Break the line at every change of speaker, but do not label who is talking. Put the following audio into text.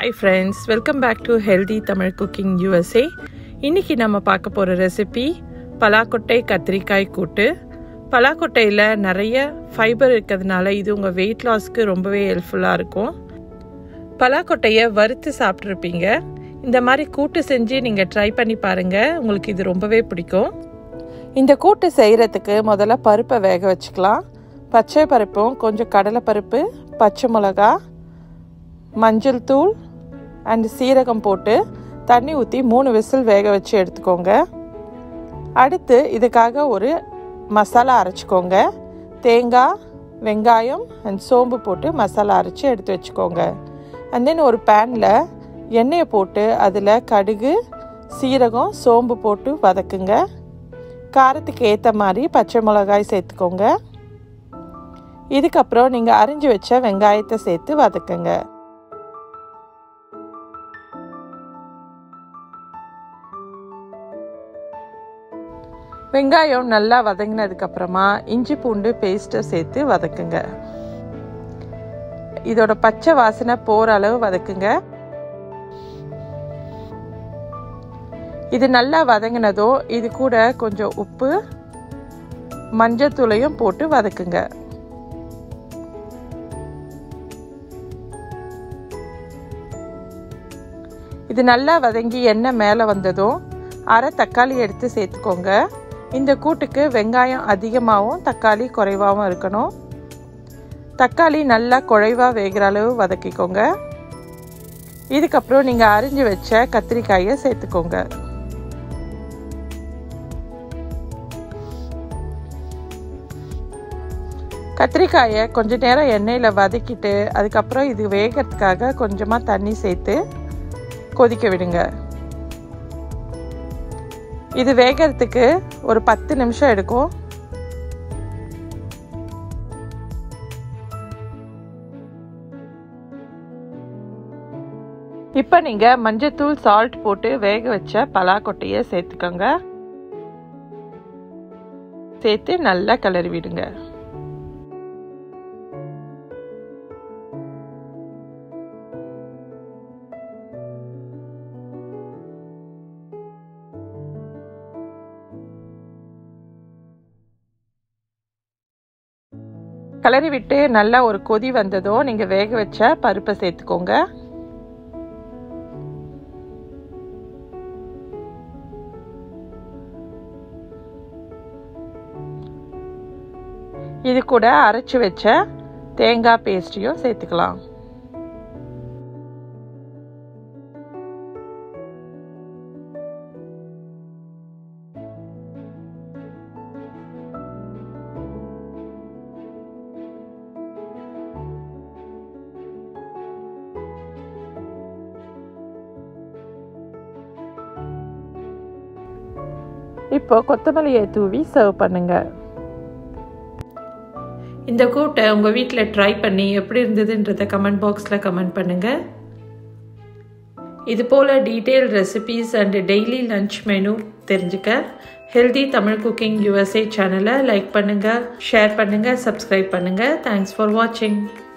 hi friends welcome back to healthy Tamil cooking USA இன்றைக்கி நம்ம பார்க்க போகிற ரெசிபி பலாக்கொட்டை கத்திரிக்காய் கூட்டு பலாக்கொட்டையில் நிறைய ஃபைபர் இருக்கிறதுனால இது உங்கள் வெயிட் லாஸ்க்கு ரொம்பவே ஹெல்ப்ஃபுல்லாக இருக்கும் பலாக்கொட்டையை வறுத்து சாப்பிட்ருப்பீங்க இந்த மாதிரி கூட்டு செஞ்சு நீங்கள் ட்ரை பண்ணி பாருங்கள் உங்களுக்கு இது ரொம்பவே பிடிக்கும் இந்த கூட்டு செய்கிறதுக்கு முதல்ல பருப்பை வேக வச்சுக்கலாம் பச்சை பருப்பும் கொஞ்சம் கடலைப்பருப்பு பச்சை மிளகா மஞ்சள் தூள் அண்டு சீரகம் போட்டு தண்ணி ஊற்றி மூணு விசில் வேக வச்சு எடுத்துக்கோங்க அடுத்து இதுக்காக ஒரு மசாலா அரைச்சிக்கோங்க தேங்காய் வெங்காயம் அண்ட் சோம்பு போட்டு மசாலா அரைச்சி எடுத்து வச்சுக்கோங்க அண்ட் தென் ஒரு பேனில் எண்ணெயை போட்டு அதில் கடுகு சீரகம் சோம்பு போட்டு வதக்குங்க காரத்துக்கு ஏற்ற மாதிரி பச்சை மிளகாய் சேர்த்துக்கோங்க இதுக்கப்புறம் நீங்கள் அரிஞ்சு வச்ச வெங்காயத்தை சேர்த்து வதக்குங்க வெங்காயம் நல்லா வதங்கினதுக்கப்புறமா இஞ்சி பூண்டு பேஸ்ட்டை சேர்த்து வதக்குங்க இதோட பச்சை வாசனை போகிற அளவு வதக்குங்க இது நல்லா வதங்கினதோ இது கூட கொஞ்சம் உப்பு மஞ்சத்தூளையும் போட்டு வதக்குங்க இது நல்லா வதங்கி எண்ணெய் மேலே வந்ததும் அரை தக்காளி எடுத்து சேர்த்துக்கோங்க இந்த கூட்டுக்கு வெங்காயம் அதிகமாகவும் தக்காளி குறைவாகவும் இருக்கணும் தக்காளி நல்லா குழைவாக வேகிற அளவு வதக்கிக்கோங்க இதுக்கப்புறம் நீங்கள் அரிஞ்சு வச்ச கத்திரிக்காயை சேர்த்துக்கோங்க கத்திரிக்காயை கொஞ்ச நேரம் எண்ணெயில் வதக்கிட்டு அதுக்கப்புறம் இது வேகிறதுக்காக கொஞ்சமாக தண்ணி சேர்த்து கொதிக்க விடுங்க இது வேகிறதுக்கு ஒரு பத்து நிமிஷம் எடுக்கும் இப்போ நீங்கள் மஞ்சத்தூள் சால்ட் போட்டு வேக வச்ச பலாக்கொட்டையை சேர்த்துக்கோங்க சேர்த்து நல்லா கிளறி விடுங்க கிளறி விட்டு நல்லா ஒரு கொதி வந்ததும் நீங்கள் வேக வச்ச பருப்பை சேர்த்துக்கோங்க இது கூட அரைச்சி வச்ச தேங்காய் பேஸ்ட்டையும் சேர்த்துக்கலாம் இப்போ கொத்தமல்லியை தூவி சர்வ் பண்ணுங்க இந்த கூட்டை உங்கள் வீட்டில் ட்ரை பண்ணி எப்படி இருந்ததுன்றதை கமெண்ட் பாக்ஸில் கமெண்ட் பண்ணுங்கள் இது போல் detail recipes and daily lunch menu தெரிஞ்சுக்க ஹெல்தி தமிழ் குக்கிங் யூஎஸ்ஏ சேனலை லைக் பண்ணுங்கள் ஷேர் பண்ணுங்கள் சப்ஸ்கிரைப் பண்ணுங்கள் தேங்க்ஸ் ஃபார் வாட்சிங்